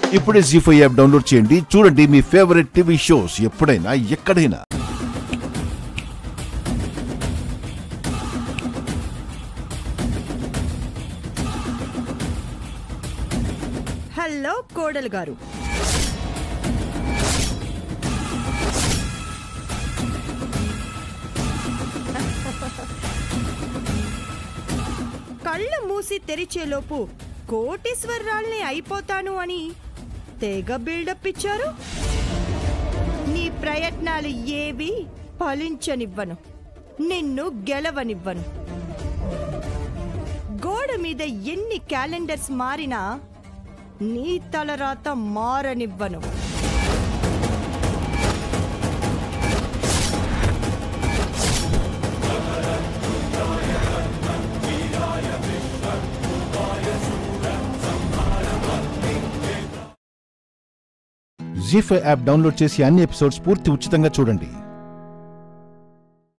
ఇప్పుడే G five app download చేయండి చూడండి మీ ఫేవరెట్ టీవీ షోస్ ఎప్పుడైనా ఎక్కడైనా హలో కోడలు గారు కళ్ళు మూసి తెరిచేలోపు కోటీశ్వరరాల్ని అయిపోతాను అని తెగ బిల్డప్ ఇచ్చారు నీ ప్రయత్నాలు ఏవి ఫలించనివ్వను నిన్ను గెలవనివ్వను గోడ మీద ఎన్ని క్యాలెండర్స్ మారినా నీ తలరాత మారనివ్వను జీ ఫైవ్ యాప్ డౌన్లోడ్ చేసి అన్ని ఎపిసోడ్స్ పూర్తి ఉచితంగా చూడండి